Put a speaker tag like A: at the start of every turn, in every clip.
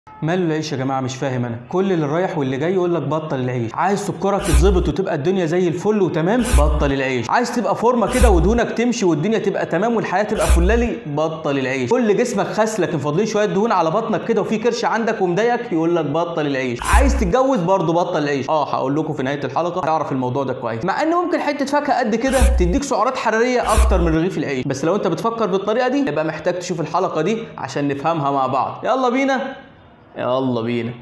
A: ماله العيش يا جماعه مش فاهم انا كل اللي رايح واللي جاي يقول لك بطل العيش عايز سكرك يتظبط وتبقى الدنيا زي الفل وتمام بطل العيش عايز تبقى فورمه كده ودهونك تمشي والدنيا تبقى تمام والحياه تبقى فلالي بطل العيش كل جسمك خس لكن فاضلين شويه دهون على بطنك كده وفي كرش عندك ومضايقك يقول لك بطل العيش عايز تتجوز برضه بطل العيش اه هقول لكم في نهايه الحلقه تعرف الموضوع ده كويس مع ان ممكن حته فاكهه قد كده تديك سعرات حراريه اكتر من رغيف العيش بس لو انت بتفكر بالطريقه دي يبقى محتاج تشوف الحلقه دي عشان نفهمها مع بعض يلا بينا يلا بينا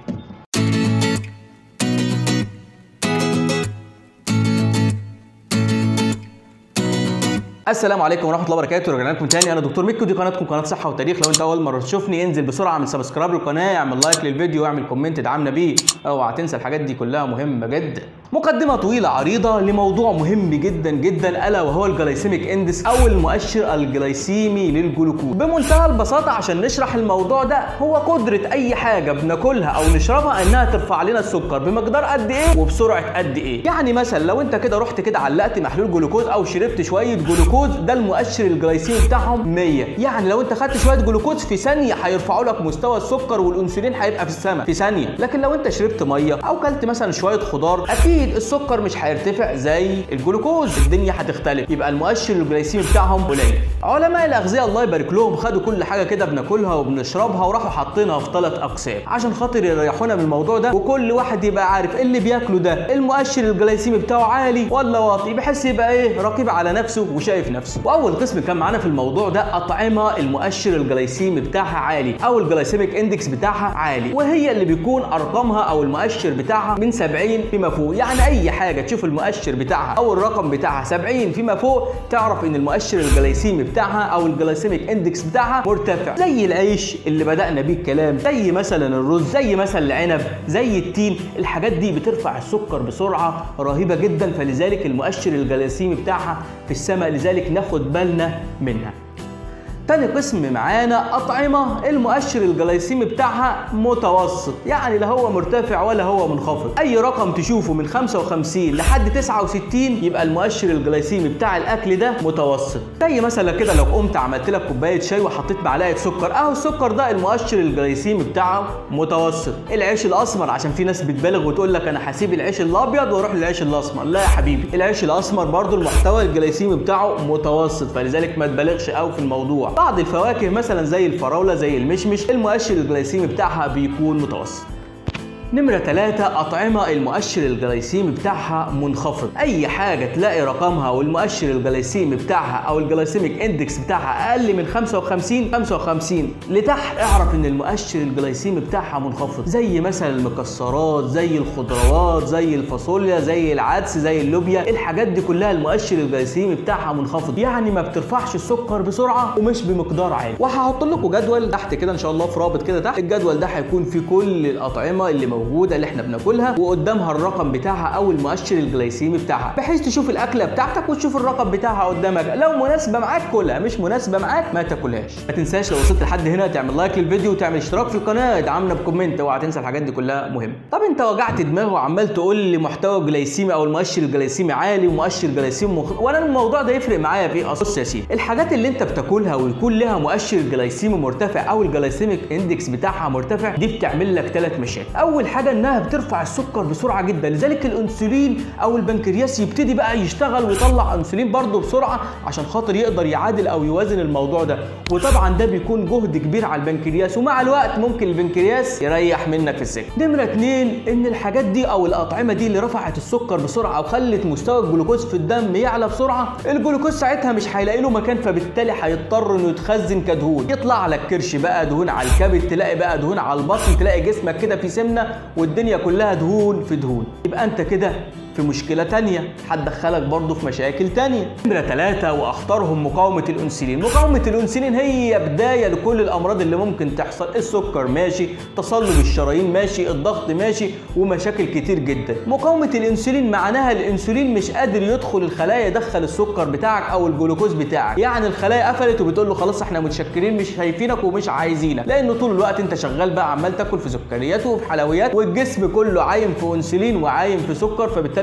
A: السلام عليكم ورحمه الله وبركاته رجعنا لكم تاني انا دكتور ميكو دي قناتكم قناه صحه وتاريخ لو انت اول مره تشوفني انزل بسرعه اعمل سبسكرايب للقناه اعمل لايك للفيديو واعمل كومنت ادعمنا بيه اوعى تنسى الحاجات دي كلها مهمه جدا مقدمه طويله عريضه لموضوع مهم جدا جدا الا وهو الجلايسيميك اندس او المؤشر الجلايسيمي للجلوكوز بمنتهى البساطه عشان نشرح الموضوع ده هو قدره اي حاجه بناكلها او نشربها انها ترفع لنا السكر بمقدار قد ايه وبسرعه قد ايه يعني مثلا لو انت كده رحت كده علقت محلول جلوكوز او شربت شويه جلوكوز ده المؤشر الجلايسيمي بتاعهم 100 يعني لو انت خدت شويه جلوكوز في ثانيه هيرفعوا لك مستوى السكر والانسولين هيبقى في السماء في ثانيه لكن لو انت شربت ميه او كلت مثلا شويه خضار اكيد السكر مش هيرتفع زي الجلوكوز الدنيا هتختلف يبقى المؤشر الجلايسيمي بتاعهم قليل علماء الاغذيه الله يبارك لهم خدوا كل حاجه كده بناكلها وبنشربها وراحوا حاطينها في ثلاث اقسام عشان خاطر يريحونا من الموضوع ده وكل واحد يبقى عارف إيه اللي بياكله ده المؤشر الجلايسيمي بتاعه عالي ولا واطي بحيث يبقى ايه رقيب على نفسه وشايف نفسه واول قسم كان معانا في الموضوع ده اطعمه المؤشر الجلايسيمي بتاعها عالي او الجلايسيميك اندكس بتاعها عالي وهي اللي بيكون ارقامها او المؤشر بتاعها من 70 فيما فوق يعني اي حاجه تشوف المؤشر بتاعها او الرقم بتاعها 70 فيما فوق تعرف ان المؤشر الجلايسيمي بتاعها او الجلايسيميك اندكس بتاعها مرتفع زي العيش اللي بدانا بيه الكلام زي مثلا الرز زي مثلا العنب زي التين الحاجات دي بترفع السكر بسرعه رهيبه جدا فلذلك المؤشر الجلايسيمي بتاعها في السماء لذلك ناخد بالنا منها تاني قسم معانا أطعمة المؤشر الجلايسيمي بتاعها متوسط يعني لا هو مرتفع ولا هو منخفض أي رقم تشوفه من 55 لحد 69 يبقى المؤشر الجلايسيمي بتاع الأكل ده متوسط زي مثلا كده لو قمت عملت لك كوباية شاي وحطيت معلقة سكر أهو السكر ده المؤشر الجلايسيمي بتاعه متوسط العيش الأسمر عشان في ناس بتبالغ وتقول لك أنا هسيب العيش الأبيض وأروح للعيش الأسمر لا يا حبيبي العيش الأسمر برضو المحتوى الجلايسيمي بتاعه متوسط فلذلك ما تبالغش قوي في الموضوع بعض الفواكه مثلا زي الفراوله زي المشمش المؤشر الجلايسيمي بتاعها بيكون متوسط نمرة ثلاثة أطعمة المؤشر الجلايسيمي بتاعها منخفض أي حاجة تلاقي رقمها والمؤشر الجلايسيمي بتاعها أو الجلايسيميك إندكس بتاعها أقل من 55 55 لتحت اعرف إن المؤشر الجلايسيمي بتاعها منخفض زي مثلا المكسرات زي الخضروات زي الفاصوليا زي العدس زي اللوبيا الحاجات دي كلها المؤشر الجلايسيمي بتاعها منخفض يعني ما بترفعش السكر بسرعة ومش بمقدار عالي وهحط لكم جدول تحت كده إن شاء الله في رابط كده تحت الجدول ده هيكون فيه كل الأطعمة اللي موجوده اللي احنا بناكلها وقدامها الرقم بتاعها او المؤشر الجلايسيمي بتاعها بحيث تشوف الاكله بتاعتك وتشوف الرقم بتاعها قدامك لو مناسبه معاك كلها مش مناسبه معاك ما تاكلهاش ما تنساش لو وصلت لحد هنا تعمل لايك للفيديو وتعمل اشتراك في القناه ادعمنا بكومنت اوعى تنسى الحاجات دي كلها مهمه طب انت وجعت دماغ وعمال تقول لي محتوى جلايسيمي او المؤشر الجلايسيمي عالي ومؤشر جلايسيمي مخ... وانا الموضوع ده يفرق معايا في ايه بص يا سيدي الحاجات اللي انت بتاكلها ويكون لها مؤشر جلايسيمي مرتفع او الجلايسيميك اندكس بتاعها مرتفع دي بتعمل لك ثلاث مشاكل اول حاجه انها بترفع السكر بسرعه جدا لذلك الانسولين او البنكرياس يبتدي بقى يشتغل ويطلع انسولين برضه بسرعه عشان خاطر يقدر يعادل او يوازن الموضوع ده وطبعا ده بيكون جهد كبير على البنكرياس ومع الوقت ممكن البنكرياس يريح منك في السكه نمره اتنين ان الحاجات دي او الاطعمه دي اللي رفعت السكر بسرعه وخلت مستوى الجلوكوز في الدم يعلى بسرعه الجلوكوز ساعتها مش هيلاقي له مكان فبالتالي هيضطر انه يتخزن كدهون يطلع لك كرش بقى دهون على الكبد تلاقي بقى دهون على البطن تلاقي جسمك كده في سمنه والدنيا كلها دهون في دهون يبقى انت كده في مشكلة تانية هتدخلك برضه في مشاكل تانية نمرة ثلاثة وأخطرهم مقاومة الأنسولين مقاومة الأنسولين هي بداية لكل الأمراض اللي ممكن تحصل السكر ماشي تصلب الشرايين ماشي الضغط ماشي ومشاكل كتير جدا مقاومة الأنسولين معناها الأنسولين مش قادر يدخل الخلايا يدخل السكر بتاعك أو الجلوكوز بتاعك يعني الخلايا قفلت وبتقول له خلاص احنا متشكرين مش شايفينك ومش عايزينك لأنه طول الوقت أنت شغال بقى عمال تاكل في سكريات وفي حلويات والجسم كله عايم في أنسولين وعايم في سكر فبالتالي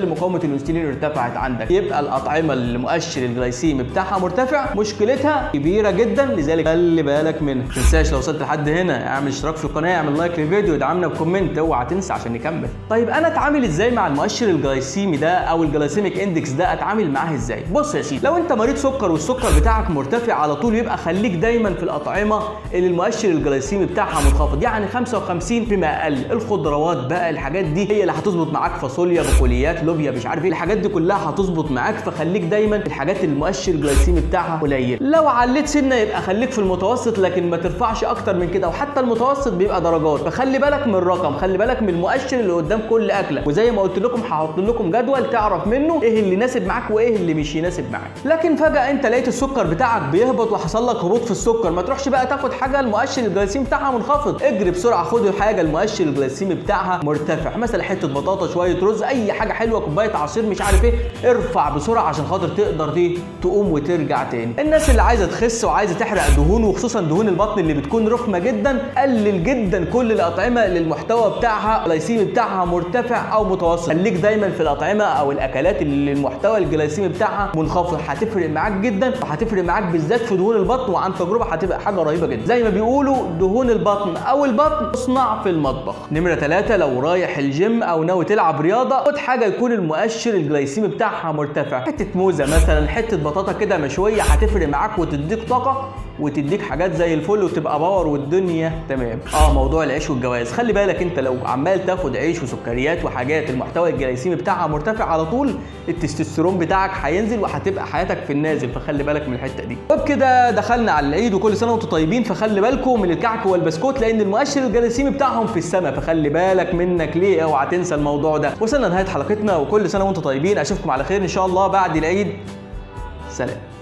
A: تخلي مقاومه الانسولين ارتفعت عندك يبقى الاطعمه اللي مؤشر الجلايسيمي بتاعها مرتفع مشكلتها كبيره جدا لذلك خلي بالك منها ما تنساش لو وصلت لحد هنا اعمل اشتراك في القناه اعمل لايك للفيديو ادعمنا بكومنت اوعى تنسى عشان نكمل طيب انا اتعامل ازاي مع المؤشر الجلايسيمي ده او الجلايسيميك اندكس ده اتعامل معاه ازاي بص يا سيدي لو انت مريض سكر والسكر بتاعك مرتفع على طول يبقى خليك دايما في الاطعمه اللي المؤشر الجلايسيمي بتاعها منخفض يعني 55 فيما اقل الخضروات بقى الحاجات دي هي اللي هتظبط معاك فاصوليا بقوليات لوبيا مش عارف ايه الحاجات دي كلها هتظبط معاك فخليك دايما في الحاجات اللي المؤشر الجلايسيمي بتاعها قليل لو عليت سنه يبقى خليك في المتوسط لكن ما ترفعش اكتر من كده وحتى المتوسط بيبقى درجات فخلي بالك من الرقم خلي بالك من المؤشر اللي قدام كل اكله وزي ما قلت لكم هحط لكم جدول تعرف منه ايه اللي يناسب معاك وايه اللي مش يناسب معاك لكن فجاه انت لقيت السكر بتاعك بيهبط وحصل لك هبوط في السكر ما تروحش بقى تاخد حاجه المؤشر الجلايسيمي بتاعها منخفض اجري بسرعه خد حاجه المؤشر الجلايسيمي بتاعها مرتفع مثلا حته بطاطا شويه رز اي حاجه حلوه كوبايه عصير مش عارف ايه ارفع بسرعه عشان خاطر تقدر دي تقوم وترجع تاني الناس اللي عايزه تخس وعايزه تحرق دهون وخصوصا دهون البطن اللي بتكون رخمه جدا قلل جدا كل الاطعمه اللي المحتوى بتاعها الجلايسيمي بتاعها مرتفع او متوسط خليك دايما في الاطعمه او الاكلات اللي المحتوى الجلايسيمي بتاعها منخفض هتفرق معاك جدا وهتفرق معاك بالذات في دهون البطن وعن تجربه هتبقى حاجه رهيبه جدا زي ما بيقولوا دهون البطن او البطن تصنع في المطبخ نمره ثلاثة لو رايح الجيم او ناوي تلعب رياضه خد حاجه يكون المؤشر الجلايسيمي بتاعها مرتفع حته موزه مثلا حته بطاطا كده مشويه هتفرق معاك وتديك طاقه وتديك حاجات زي الفل وتبقى باور والدنيا تمام اه موضوع العيش والجواز خلي بالك انت لو عمال تاخد عيش وسكريات وحاجات المحتوى الجلايسيمي بتاعها مرتفع على طول التستوستيرون بتاعك هينزل وهتبقى حياتك في النازل فخلي بالك من الحته دي وبكده دخلنا على العيد وكل سنه وانتم طيبين فخلي بالكم من الكعك والبسكوت لان المؤشر الجلايسيمي بتاعهم في السماء فخلي بالك منك ليه اوعى تنسى الموضوع ده وصلنا لنهايه حلقتنا وكل سنه وانتم طيبين اشوفكم على خير ان شاء الله بعد العيد سلام